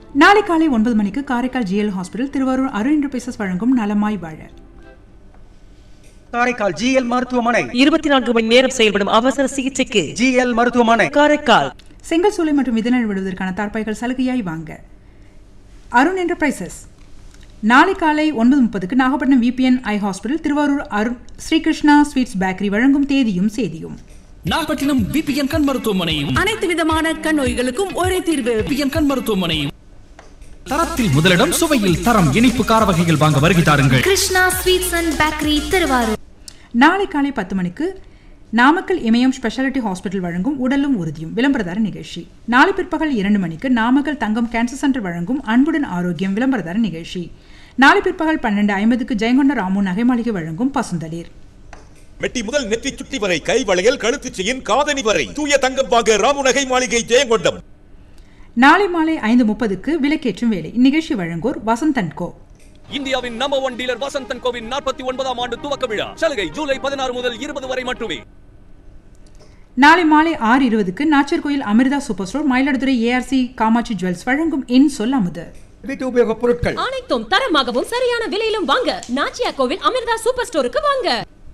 நாளை காலை ஒன்பது மணிக்கு Karaikal GL hospital Thiruvarur Arun enterprises வழங்கும் நலமாய் வாழ காரைக்கால் ஜிஎல் மருத்துவமனை இருபத்தி நான்கு மணி நேரம் செயல்படும் அவசர சிகிச்சைக்கு ஜிஎல் மருத்துவமனை காரைக்கால் செங்கல் சூளை மற்றும் விதநெல் விடுவதற்கான தார்ப்பாய்கள் சலுகையாய் வாங்க அருண் என்டர்பிரைசஸ் நாளை காலை ஒன்பது முப்பதுக்கு Nagapattinam VPN eye hospital Thiruvarur Arun Srikrishna sweets bakery வழங்கும் தேதியும் சேதியும் நாகப்பட்டினம் பிபிஎன் கண் மருத்துவமனையும் அனைத்து விதமான கண் நோய்களுக்கும் ஒரே தீர்வு பிபிஎன் கண் மருத்துவமனையும் தரத்தில் முதலிடம் சுவையில் தரம் இனிப்பு கார வகைகள் வாங்க வருகை தாருங்கள் Krishna sweets and bakery Thiruvarur நாளை காலை பத்து மணிக்கு நாமக்கல் இமயம் ஸ்பெஷாலிட்டி ஹாஸ்பிட்டல் வழங்கும் உடலும் உறுதியும் விளம்பரதார நிகழ்ச்சி நாளை பிற்பகல் இரண்டு மணிக்கு நாமக்கல் தங்கம் கேன்சர் சென்டர் வழங்கும் அன்புடன் ஆரோக்கியம் விளம்பரதார நிகழ்ச்சி நாளை பிற்பகல் பன்னெண்டு ஐம்பதுக்கு ஜெயங்கொண்ட ராமு நகை மாளிகை வழங்கும் பசுந்தளிர் மெட்டி முதல் நெற்றி சுட்டி வரை கை வளையல் கழுத்து செயின் காதணி வரை தூய தங்கம் வாங்க ராமுநகை மாளிகை ஜெயங்கொண்டம் நாளை மாலை ஐந்து முப்பதுக்கு விலக்கேற்றும் வேலை இந்நிகழ்ச்சி வழங்குவோர் வசந்தன் கோ இந்தியாவின் நம்பர் ஒன் டீலர் வசந்தன் கோவின் நாற்பத்தி ஒன்பதாம் ஆண்டு துவக்க விழா சலுகை ஜூலை பதினாறு முதல் இருபது வரை மட்டுமே நாளை மாலை ஆறு இருபதுக்கு Nacharkoil Amirtha super store Mayiladuthurai ARC Kamatchi jewels வழங்கும் இன் சொல் அமுது வீட்டு உபயோகப் பொருட்கள் அனைத்தும் தரமாகவும் சரியான விலையிலும் வாங்க நாச்சியா கோவில் அமிர்தா சூப்பர் ஸ்டோருக்கு வாங்க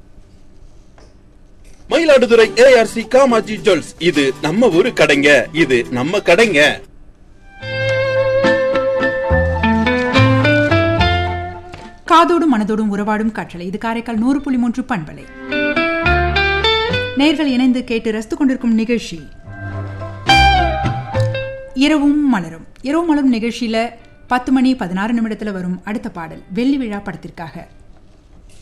மயிலாடுதுறை ஏஆர்சி காமாஜி ஜுவல்ஸ் இது நம்ம ஊரு கடைங்க இது நம்ம கடைங்க காதோடும் மனதோடும் உறவாடும் கற்றலை இது காரைக்கால் நூறு புள்ளி மூன்று பண்பலை நேர்கள் இணைந்து கேட்டு ரசித்துக் கொண்டிருக்கும் நிகழ்ச்சி இரவும் மலரும் இரவும் மலரும் நிகழ்ச்சியில பத்து மணி பதினாறு நிமிடத்துல வரும் அடுத்த பாடல் வெள்ளி விழா படத்திற்காக